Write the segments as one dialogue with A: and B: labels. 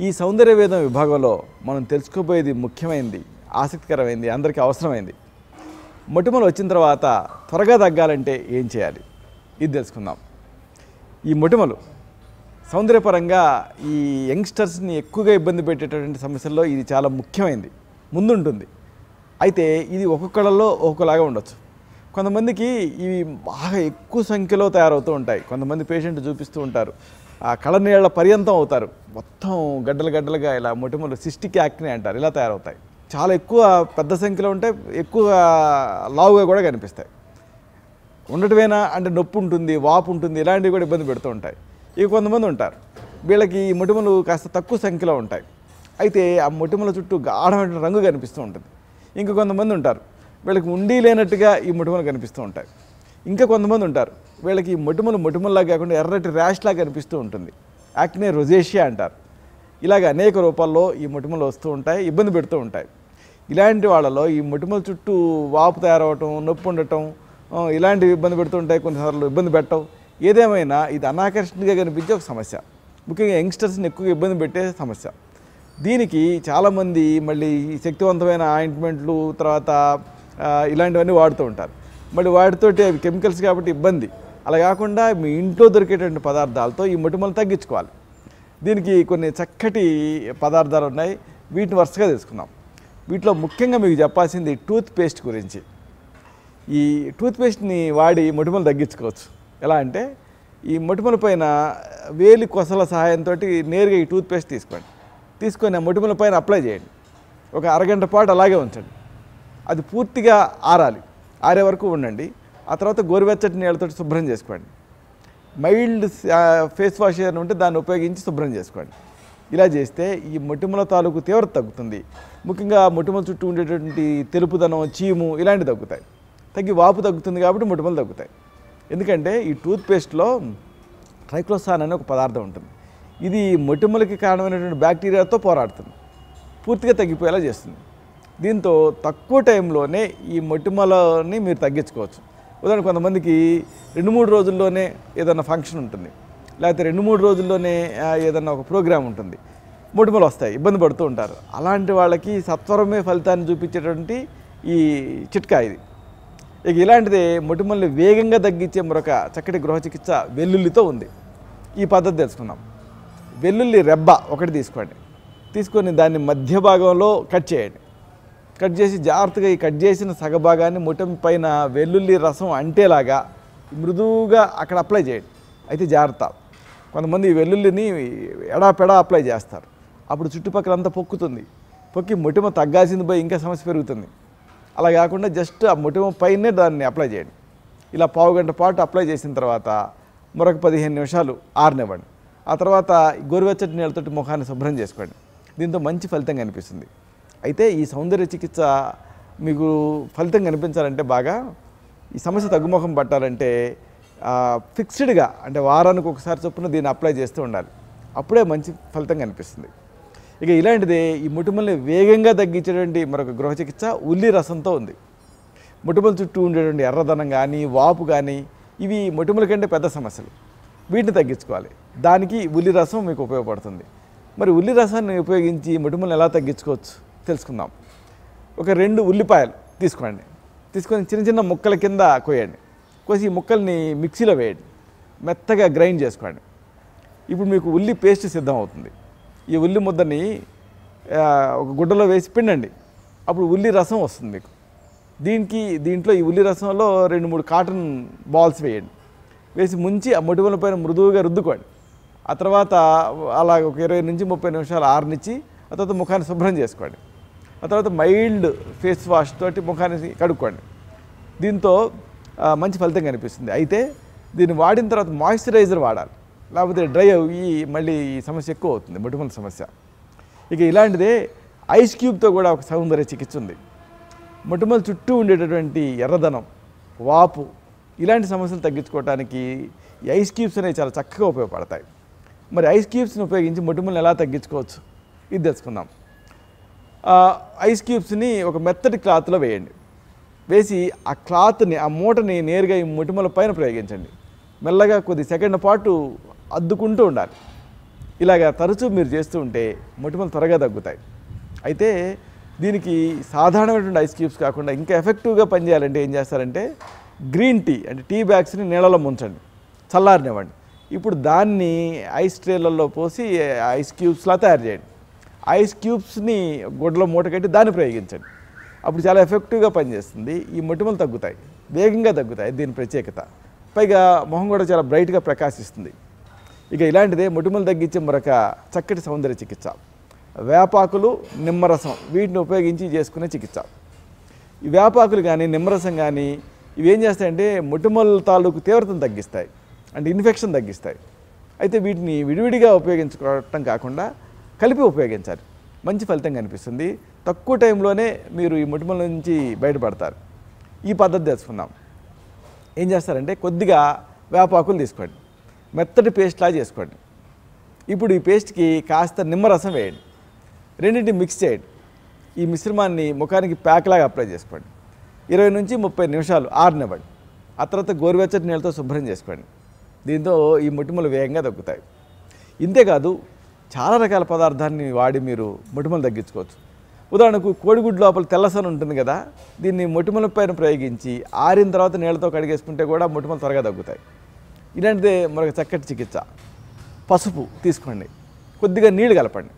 A: ఈ సౌందర్య వేదం విభాగంలో మనం తెలుసుకోబోయేది ముఖ్యమైనది ఆసక్తికరమైంది అందరికీ అవసరమైంది మొటిమలు వచ్చిన తర్వాత త్వరగా తగ్గాలంటే ఏం చేయాలి ఇది తెలుసుకుందాం ఈ మొటిమలు సౌందర్యపరంగా ఈ యంగ్స్టర్స్ని ఎక్కువగా ఇబ్బంది పెట్టేటటువంటి సమస్యల్లో ఇది చాలా ముఖ్యమైనది ముందుంటుంది అయితే ఇది ఒక్కొక్కళ్ళలో ఒక్కొక్కలాగా ఉండొచ్చు కొంతమందికి ఇవి బాగా ఎక్కువ సంఖ్యలో తయారవుతూ ఉంటాయి కొంతమంది పేషెంట్ చూపిస్తూ ఉంటారు ఆ కళ్ళ నీళ్ళ పర్యంతం అవుతారు మొత్తం గడ్డలు గడ్డలుగా ఇలా మొటిమలు సిస్టిక్ యాక్నే అంటారు ఇలా తయారవుతాయి చాలా ఎక్కువ పెద్ద సంఖ్యలో ఉంటే ఎక్కువ లావుగా కూడా కనిపిస్తాయి ఉండటమేనా అంటే నొప్పి ఉంటుంది వాపు ఉంటుంది ఇలాంటివి కూడా ఇబ్బంది పెడుతూ ఉంటాయి ఇక కొంతమంది ఉంటారు వీళ్ళకి ఈ మొటిమలు కాస్త తక్కువ సంఖ్యలో ఉంటాయి అయితే ఆ మొటిమల చుట్టూ గాఢమైన రంగు కనిపిస్తూ ఉంటుంది ఇంకా కొంతమంది ఉంటారు వీళ్ళకి ఉండి లేనట్టుగా ఈ మొటిమలు కనిపిస్తూ ఉంటాయి ఇంకా కొంతమంది ఉంటారు వీళ్ళకి ఈ మొటిమలు మొటిమల్లా కాకుండా ఎర్రటి ర్యాష్లా కనిపిస్తూ ఉంటుంది యాక్నే రొజేషియా అంటారు ఇలాగ అనేక రూపాల్లో ఈ మొటిమలు వస్తూ ఉంటాయి ఇబ్బంది పెడుతూ ఉంటాయి ఇలాంటి వాళ్ళలో ఈ మొటిమల చుట్టూ వాపు తయారవటం నొప్పి ఉండటం ఆ, ఇలాంటివి ఇబ్బంది పెడుతూ ఉంటాయి కొన్నిసార్లు ఇబ్బంది పెట్టవు ఏదేమైనా ఇది అనాకర్షణగా కనిపించే ఒక సమస్య ముఖ్యంగా యంగ్స్టర్స్ని ఎక్కువగా ఇబ్బంది పెట్టే సమస్య దీనికి చాలామంది మళ్ళీ ఈ శక్తివంతమైన ఆయింట్మెంట్లు తర్వాత ఆ, ఇలాంటివన్నీ వాడుతూ ఉంటారు మళ్ళీ వాటితోటి అవి కెమికల్స్ కాబట్టి ఇబ్బంది అలా కాకుండా మీ ఇంట్లో దొరికేటువంటి పదార్థాలతో ఈ మొటిమలు తగ్గించుకోవాలి దీనికి కొన్ని చక్కటి పదార్థాలు ఉన్నాయి వీటిని వరుసగా తెలుసుకుందాం వీటిలో ముఖ్యంగా మీకు చెప్పాల్సింది టూత్ పేస్ట్ గురించి ఈ టూత్ పేస్ట్ని వాడి మొటిమలు తగ్గించుకోవచ్చు ఎలా అంటే ఈ మొటిమల పైన వేలి కొసల సహాయంతో నేరుగా ఈ టూత్ పేస్ట్ తీసుకోండి తీసుకొని ఆ మొటిమల పైన అప్లై చేయండి ఒక అరగంట పాటు అలాగే ఉంచండి అది పూర్తిగా ఆరాలి ఆరే వరకు ఉండండి ఆ తర్వాత గోరువెచ్చటి నీళ్ళతో శుభ్రం చేసుకోండి మైల్డ్ ఫేస్ వాష్ ఏదైనా ఉంటే దాన్ని ఉపయోగించి శుభ్రం చేసుకోండి ఇలా చేస్తే ఈ మొటిమల తాలూకు తీవ్రత తగ్గుతుంది ముఖ్యంగా మొటిమల చుట్టూ ఉండేటువంటి తెలుపుదనం చీము ఇలాంటివి తగ్గుతాయి తగ్గి వాపు తగ్గుతుంది కాబట్టి మొటిమలు తగ్గుతాయి ఎందుకంటే ఈ టూత్ పేస్ట్లో ట్రైక్లోసాన్ అనే ఒక పదార్థం ఉంటుంది ఇది మొటిమలకి కారణమైనటువంటి బ్యాక్టీరియాతో పోరాడుతుంది పూర్తిగా తగ్గిపోయేలా చేస్తుంది దీంతో తక్కువ టైంలోనే ఈ మొటిమలని మీరు తగ్గించుకోవచ్చు ఉదాహరణ కొంతమందికి రెండు మూడు రోజుల్లోనే ఏదైనా ఫంక్షన్ ఉంటుంది లేకపోతే రెండు మూడు రోజుల్లోనే ఆ, ఏదైనా ఒక ప్రోగ్రామ్ ఉంటుంది మొటిమలు వస్తాయి ఇబ్బంది పడుతూ ఉంటారు అలాంటి వాళ్ళకి సత్వరమే ఫలితాన్ని చూపించేటువంటి ఈ చిట్కా ఇది ఇక ఇలాంటిదే మొటిమల్ని వేగంగా తగ్గించే మరొక చక్కటి గృహ చికిత్స వెల్లుల్లితో ఉంది ఈ పద్ధతి తెలుసుకుందాం వెల్లుల్లి రెబ్బ ఒకటి తీసుకోండి తీసుకొని దాన్ని మధ్య భాగంలో కట్ చేయండి కట్ చేసి జాగ్రత్తగా ఈ కట్ చేసిన సగభాగాన్ని ముఠం పైన వెల్లుల్లి రసం అంటేలాగా మృదువుగా అక్కడ అప్లై చేయండి అయితే జాగ్రత్త కొంతమంది ఈ వెల్లుల్లిని ఎడాపెడా అప్లై చేస్తారు అప్పుడు చుట్టుపక్కల అంతా పొక్కుతుంది పొక్కి మొటిమ తగ్గాల్సింది పోయి ఇంకా సమస్య పెరుగుతుంది అలా కాకుండా జస్ట్ ఆ మొటిమ పైనే దాన్ని అప్లై చేయండి ఇలా పావు గంట పాటు అప్లై చేసిన తర్వాత మరొక పదిహేను నిమిషాలు ఆరనివ్వండి ఆ తర్వాత గోరువెచ్చటి నీళ్ళతోటి ముఖాన్ని శుభ్రం చేసుకోండి దీంతో మంచి ఫలితం కనిపిస్తుంది అయితే ఈ సౌందర్య చికిత్స మీకు ఫలితం కనిపించాలంటే బాగా ఈ సమస్య తగ్గుముఖం పట్టాలంటే ఆ, ఫిక్స్డ్గా అంటే వారానికి ఒకసారి చొప్పున దీన్ని అప్లై చేస్తూ ఉండాలి అప్పుడే మంచి ఫలితం కనిపిస్తుంది ఇక ఇలాంటిదే ఈ ముటిమల్ని వేగంగా తగ్గించేటువంటి మరొక గృహ చికిత్స ఉల్లి రసంతో ఉంది ముటిమల చుట్టూ ఉండేటువంటి ఎర్రదనం కానీ వాపు కానీ ఇవి ముటిమల కంటే పెద్ద సమస్యలు వీటిని తగ్గించుకోవాలి దానికి ఉల్లి రసం మీకు ఉపయోగపడుతుంది మరి ఉల్లి రసాన్ని ఉపయోగించి ముటిమలను ఎలా తగ్గించుకోవచ్చు తెలుసుకుందాం ఒక రెండు ఉల్లిపాయలు తీసుకోండి తీసుకొని చిన్న చిన్న ముక్కల కింద కోయండి కోసి ఈ ముక్కల్ని మిక్సీలో వేయండి మెత్తగా గ్రైండ్ చేసుకోండి ఇప్పుడు మీకు ఉల్లి పేస్ట్ సిద్ధం అవుతుంది ఈ ఉల్లి ముద్దని ఆ, ఒక గుడ్డలో వేసి పిండండి అప్పుడు ఉల్లి రసం వస్తుంది మీకు దీనికి దీంట్లో ఈ ఉల్లి రసంలో రెండు మూడు కాటన్ బాల్స్ వేయండి వేసి ముంచి ఆ మొటిమల పైన మృదువుగా రుద్దుకోండి ఆ తర్వాత అలా ఒక ఇరవై నుంచి ముప్పై నిమిషాలు ఆరనిచ్చి ఆ తర్వాత ముఖాన్ని శుభ్రం చేసుకోండి ఆ తర్వాత మైల్డ్ ఫేస్ వాష్ తోటి ముఖాన్ని కడుక్కోండి దీంతో ఆ, మంచి ఫలితం కనిపిస్తుంది అయితే దీన్ని వాడిన తర్వాత మాయిశ్చరైజర్ వాడాలి లేకపోతే డ్రై అయ్యి మళ్ళీ ఈ సమస్య ఎక్కువ అవుతుంది మొటిమల సమస్య ఇక ఇలాంటిదే ఐస్ క్యూబ్తో కూడా ఒక సౌందర్య చికిత్స ఉంది మొటిమల చుట్టూ ఉండేటటువంటి ఎర్రదనం వాపు ఇలాంటి సమస్యలు తగ్గించుకోవడానికి ఈ ఐస్ క్యూబ్స్ అనేవి చాలా చక్కగా ఉపయోగపడతాయి మరి ఐస్ క్యూబ్స్ని ఉపయోగించి మొటిమలను ఎలా తగ్గించుకోవచ్చు ఇది తెలుసుకుందాం ఆ, ఐస్ క్యూబ్స్ని ఒక మెత్తటి క్లాత్లో వేయండి వేసి ఆ క్లాత్ని ఆ మూటని నేరుగా ఈ మొటిమల పైన ప్రయోగించండి మెల్లగా కొద్ది సెకండ్ పాటు అద్దుకుంటూ ఉండాలి ఇలాగా తరచూ మీరు చేస్తూ ఉంటే మొటిమలు త్వరగా తగ్గుతాయి అయితే దీనికి సాధారణమైనటువంటి ఐస్ క్యూబ్స్ కాకుండా ఇంకా ఎఫెక్టివ్గా పనిచేయాలంటే ఏం చేస్తారంటే గ్రీన్ టీ అంటే టీ బ్యాగ్స్ని నీళ్ళలో ముంచండి చల్లారనివ్వండి ఇప్పుడు దాన్ని ఐస్ ట్రేలలో పోసి ఐస్ క్యూబ్స్లా తయారు చేయండి ఐస్ క్యూబ్స్ని గుడ్డలో మూట కట్టి దాన్ని ప్రయోగించండి అప్పుడు చాలా ఎఫెక్టివ్గా పనిచేస్తుంది ఈ మొటిమలు తగ్గుతాయి వేగంగా తగ్గుతాయి దీని ప్రత్యేకత పైగా మొహం కూడా చాలా బ్రైట్గా ప్రకాశిస్తుంది ఇక ఇలాంటిదే మొటిమలు తగ్గించే మరొక చక్కటి సౌందర్య చికిత్స వేపాకులు నిమ్మరసం వీటిని ఉపయోగించి చేసుకునే చికిత్స ఈ వేపాకులు కానీ నిమ్మరసం కానీ ఇవి ఏం చేస్తాయంటే మొటిమల తాలూకు తీవ్రతను తగ్గిస్తాయి అంటే ఇన్ఫెక్షన్ తగ్గిస్తాయి అయితే వీటిని విడివిడిగా ఉపయోగించుకోవటం కాకుండా కలిపి ఉపయోగించాలి మంచి ఫలితం కనిపిస్తుంది తక్కువ టైంలోనే మీరు ఈ మొటిమల నుంచి బయటపడతారు ఈ పద్ధతి తెలుసుకుందాం ఏం చేస్తారంటే కొద్దిగా వేపాకులు తీసుకోండి మెత్తటి పేస్ట్లా చేసుకోండి ఇప్పుడు ఈ పేస్ట్కి కాస్త నిమ్మరసం వేయండి రెండింటిని మిక్స్ చేయండి ఈ మిశ్రమాన్ని ముఖానికి ప్యాక్లాగా అప్లై చేసుకోండి ఇరవై నుంచి ముప్పై నిమిషాలు ఆరనివ్వండి ఆ తర్వాత గోరువెచ్చటి నీళ్ళతో శుభ్రం చేసుకోండి దీంతో ఈ మొటిమలు వేగంగా తగ్గుతాయి ఇంతేకాదు చాలా రకాల పదార్థాన్ని వాడి మీరు మొటిమలు తగ్గించుకోవచ్చు ఉదాహరణకు కోడిగుడ్డు లోపల తెల్లసన ఉంటుంది కదా దీన్ని మొటిమల పైన ప్రయోగించి ఆరిన తర్వాత నీళ్ళతో కడిగేసుకుంటే కూడా మొటిమలు త్వరగా తగ్గుతాయి ఇలాంటిదే మరొక చక్కటి చికిత్స పసుపు తీసుకోండి కొద్దిగా నీళ్లు కలపండి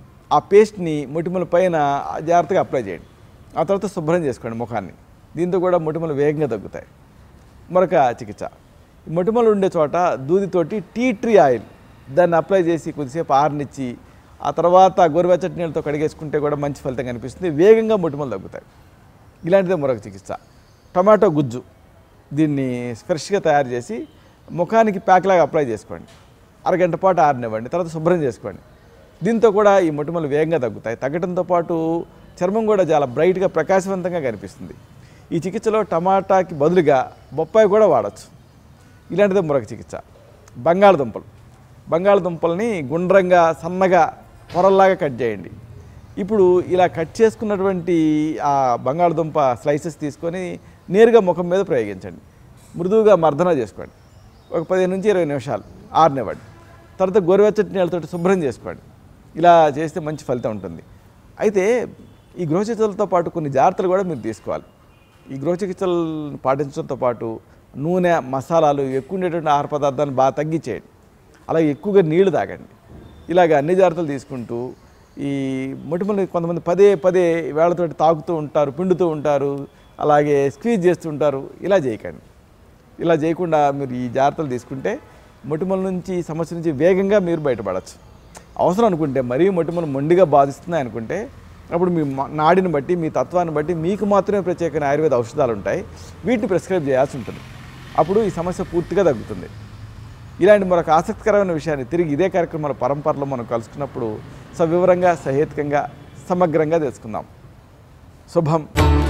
A: ఆ పేస్ట్ని మొటిమల పైన జాగ్రత్తగా అప్లై చేయండి ఆ తర్వాత శుభ్రం చేసుకోండి ముఖాన్ని దీంతో కూడా మొటిమలు వేగంగా తగ్గుతాయి మరొక చికిత్స ఈ మొటిమలు ఉండే చోట దూదితోటి టీ ట్రీ ఆయిల్ దాన్ని అప్లై చేసి కొద్దిసేపు ఆరనిచ్చి ఆ తర్వాత గోరువెచ్చటి నీళ్ళతో కడిగేసుకుంటే కూడా మంచి ఫలితం కనిపిస్తుంది వేగంగా మొటిమలు తగ్గుతాయి ఇలాంటిదే మరొక చికిత్స టమాటో గుజ్జు దీన్ని ఫ్రెష్గా తయారు చేసి ముఖానికి ప్యాక్లాగా అప్లై చేసుకోండి అరగంట పాటు ఆరనివ్వండి తర్వాత శుభ్రం చేసుకోండి దీంతో కూడా ఈ మొటిమలు వేగంగా తగ్గుతాయి తగ్గడంతో పాటు చర్మం కూడా చాలా బ్రైట్గా ప్రకాశవంతంగా కనిపిస్తుంది ఈ చికిత్సలో టమాటాకి బదులుగా బొప్పాయి కూడా వాడచ్చు ఇలాంటిదే మరొక చికిత్స బంగాళదుంపలు బంగాళదుంపల్ని గుండ్రంగా సన్నగా పొరల్లాగా కట్ చేయండి ఇప్పుడు ఇలా కట్ చేసుకున్నటువంటి ఆ బంగాళదుంప స్లైసెస్ తీసుకొని నేరుగా ముఖం మీద ప్రయోగించండి మృదువుగా మర్దన చేసుకోండి ఒక పదిహేను నుంచి ఇరవై నిమిషాలు ఆరనివ్వండి తర్వాత గోరువెచ్చటి నీళ్ళతో శుభ్రం చేసుకోండి ఇలా చేస్తే మంచి ఫలితం ఉంటుంది అయితే ఈ గృహ చికిత్సలతో పాటు కొన్ని జాగ్రత్తలు కూడా మీరు తీసుకోవాలి ఈ గృహ చికిత్సలు పాటించడంతో పాటు నూనె మసాలాలు ఎక్కువ ఉండేటువంటి ఆహార పదార్థాలను బాగా తగ్గించేయండి అలాగే ఎక్కువగా నీళ్లు తాగండి ఇలాగ అన్ని జాగ్రత్తలు తీసుకుంటూ ఈ మొటిమలు కొంతమంది పదే పదే వేళ్లతోటి తాకుతూ ఉంటారు పిండుతూ ఉంటారు అలాగే స్క్వీజ్ చేస్తూ ఉంటారు ఇలా చేయకండి ఇలా చేయకుండా మీరు ఈ జాగ్రత్తలు తీసుకుంటే మొటిమల నుంచి ఈ సమస్య నుంచి వేగంగా మీరు బయటపడవచ్చు అవసరం అనుకుంటే మరీ మొటిమలు మొండిగా బాధిస్తున్నాయి అనుకుంటే అప్పుడు మీ మ- నాడిని బట్టి మీ తత్వాన్ని బట్టి మీకు మాత్రమే ప్రత్యేకమైన ఆయుర్వేద ఔషధాలు ఉంటాయి వీటిని ప్రిస్క్రైబ్ చేయాల్సి ఉంటుంది అప్పుడు ఈ సమస్య పూర్తిగా తగ్గుతుంది ఇలాంటి మరొక ఆసక్తికరమైన విషయాన్ని తిరిగి ఇదే కార్యక్రమాల పరంపరలో మనం కలుసుకున్నప్పుడు సవివరంగా సహేతుకంగా సమగ్రంగా తెలుసుకుందాం శుభం